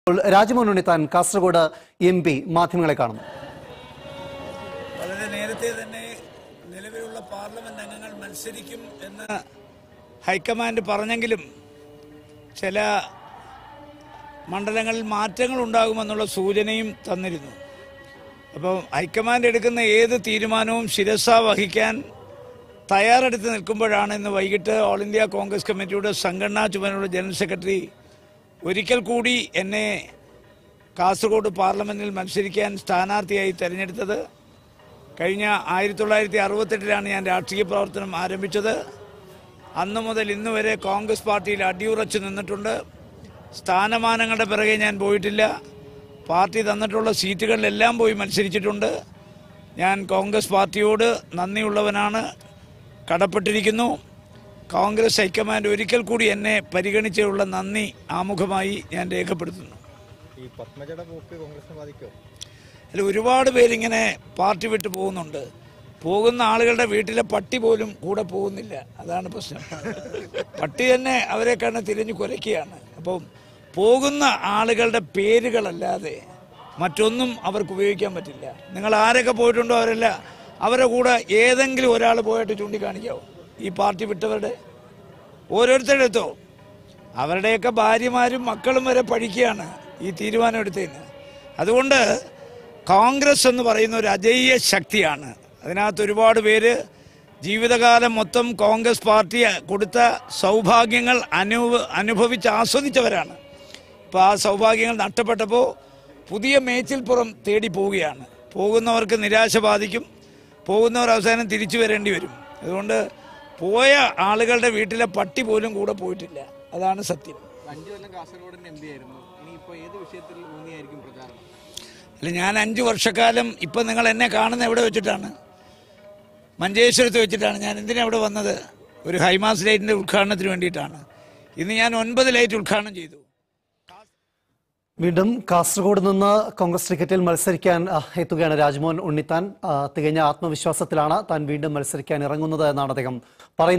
ഇപ്പോൾ Rajmohan Unnithan Kasaragod M P മാധ്യമങ്ങളെ കാണുന്നു വളരെ നേരത്തെ തന്നെ നിലവിലുള്ള പാർലമെന്റ് അംഗങ്ങൾ മത്സരിക്കും എന്ന് ഹൈക്കമാൻഡ് പറഞ്ഞെങ്കിലും ചില മണ്ഡലങ്ങളിൽ മാറ്റങ്ങൾ ഉണ്ടാകുമെന്നുള്ള സൂചനയും തന്നിരുന്നു അപ്പം ഹൈക്കമാൻഡ് എടുക്കുന്ന ഏത് തീരുമാനവും ശിരസ വഹിക്കാൻ തയ്യാറെടുത്ത് നിൽക്കുമ്പോഴാണ് ഇന്ന് വൈകിട്ട് ഓൾ ഇന്ത്യ കോൺഗ്രസ് കമ്മിറ്റിയുടെ സംഘടനാ ചുമതലയുള്ള ജനറൽ സെക്രട്ടറി ഒരിക്കൽ കൂടി എന്നെ കാസർഗോഡ് പാർലമെന്റിൽ മത്സരിക്കാൻ സ്ഥാനാർത്ഥിയായി തെരഞ്ഞെടുത്തത് കഴിഞ്ഞ ആയിരത്തി തൊള്ളായിരത്തി അറുപത്തെട്ടിലാണ് ഞാൻ രാഷ്ട്രീയ പ്രവർത്തനം ആരംഭിച്ചത് അന്നു മുതൽ ഇന്ന് വരെ കോൺഗ്രസ് പാർട്ടിയിൽ അടിയുറച്ചു നിന്നിട്ടുണ്ട് സ്ഥാനമാനങ്ങളുടെ പിറകെ ഞാൻ പോയിട്ടില്ല പാർട്ടി തന്നിട്ടുള്ള സീറ്റുകളിലെല്ലാം പോയി മത്സരിച്ചിട്ടുണ്ട് ഞാൻ കോൺഗ്രസ് പാർട്ടിയോട് നന്ദിയുള്ളവനാണ് കടപ്പെട്ടിരിക്കുന്നു കോൺഗ്രസ് ഹൈക്കമാൻഡ് ഒരിക്കൽ കൂടി എന്നെ പരിഗണിച്ചുള്ള നന്ദി ആമുഖമായി ഞാൻ രേഖപ്പെടുത്തുന്നു ഈ പത്മജയുടെ പോക്ക് കോൺഗ്രസിനെ ബാധിക്കോ അതിൽ ഒരുപാട് പേരിങ്ങനെ പാർട്ടി വിട്ട് പോകുന്നുണ്ട് പോകുന്ന ആളുകളുടെ വീട്ടിലെ പട്ടി പോലും കൂടെ പോകുന്നില്ല അതാണ് പ്രശ്നം പട്ടി തന്നെ അവരെ കണ്ണ് തിരിഞ്ഞു കുരയ്ക്കുകയാണ് അപ്പം പോകുന്ന ആളുകളുടെ പേരുകളല്ലാതെ മറ്റൊന്നും അവർക്ക് ഉപയോഗിക്കാൻ പറ്റില്ല നിങ്ങൾ ആരൊക്കെ പോയിട്ടുണ്ടോ അവരല്ല അവരുടെ കൂടെ ഏതെങ്കിലും ഒരാൾ പോയിട്ട് ചൂണ്ടിക്കാണിക്കാവോ ഈ പാർട്ടി വിട്ടവരുടെ ഓരോരുത്തരുടെ അടുത്തോ അവരുടെയൊക്കെ ഭാര്യമാരും മക്കളും വരെ പഠിക്കുകയാണ് ഈ തീരുമാനം എടുത്തതിന് അതുകൊണ്ട് കോൺഗ്രസ് എന്ന് പറയുന്ന ഒരു അജയ്യ ശക്തിയാണ് അതിനകത്ത് ഒരുപാട് പേര് ജീവിതകാലം മൊത്തം കോൺഗ്രസ് പാർട്ടി കൊടുത്ത സൗഭാഗ്യങ്ങൾ അനുഭവ അനുഭവിച്ച് ആസ്വദിച്ചവരാണ് ഇപ്പോൾ ആ സൗഭാഗ്യങ്ങൾ നഷ്ടപ്പെട്ടപ്പോൾ പുതിയ മേച്ചിൽപ്പുറം തേടി പോവുകയാണ് പോകുന്നവർക്ക് നിരാശ ബാധിക്കും പോകുന്നവർ അവസാനം തിരിച്ചു വരേണ്ടി വരും അതുകൊണ്ട് പോയ ആളുകളുടെ വീട്ടിലെ പട്ടി പോലും കൂടെ പോയിട്ടില്ല അതാണ് സത്യം അഞ്ചു കൊല്ലം കാസർഗോഡിന്റെ എം പി ആയിരുന്നു ഇനിയിപ്പോ ഏത് വിഷയത്തിൽ ഊന്നിയായിരിക്കും പ്രചാരണം അല്ല ഞാൻ അഞ്ച് വർഷക്കാലം ഇപ്പം നിങ്ങൾ എന്നെ കാണുന്ന എവിടെ വെച്ചിട്ടാണ് മഞ്ചേശ്വരത്ത് വെച്ചിട്ടാണ് ഞാൻ എന്തിനാ ഇവിടെ വന്നത് ഒരു ഹൈമാസ് ലൈറ്റിൻ്റെ ഉദ്ഘാടനത്തിന് വേണ്ടിയിട്ടാണ് ഇന്ന് ഞാൻ ഒൻപത് ലൈറ്റ് ഉദ്ഘാടനം ചെയ്തു വീണ്ടും കാസർഗോഡ് നിന്ന് കോൺഗ്രസ് ടിക്കറ്റിൽ മത്സരിക്കാൻ ആ, എത്തുകയാണ് രാജ്മോഹൻ ഉണ്ണിത്താൻ ആ, തികഞ്ഞ ആത്മവിശ്വാസത്തിലാണ് താൻ വീണ്ടും മത്സരിക്കാൻ ഇറങ്ങുന്നത് എന്നാണ് അദ്ദേഹം പറയുന്നത്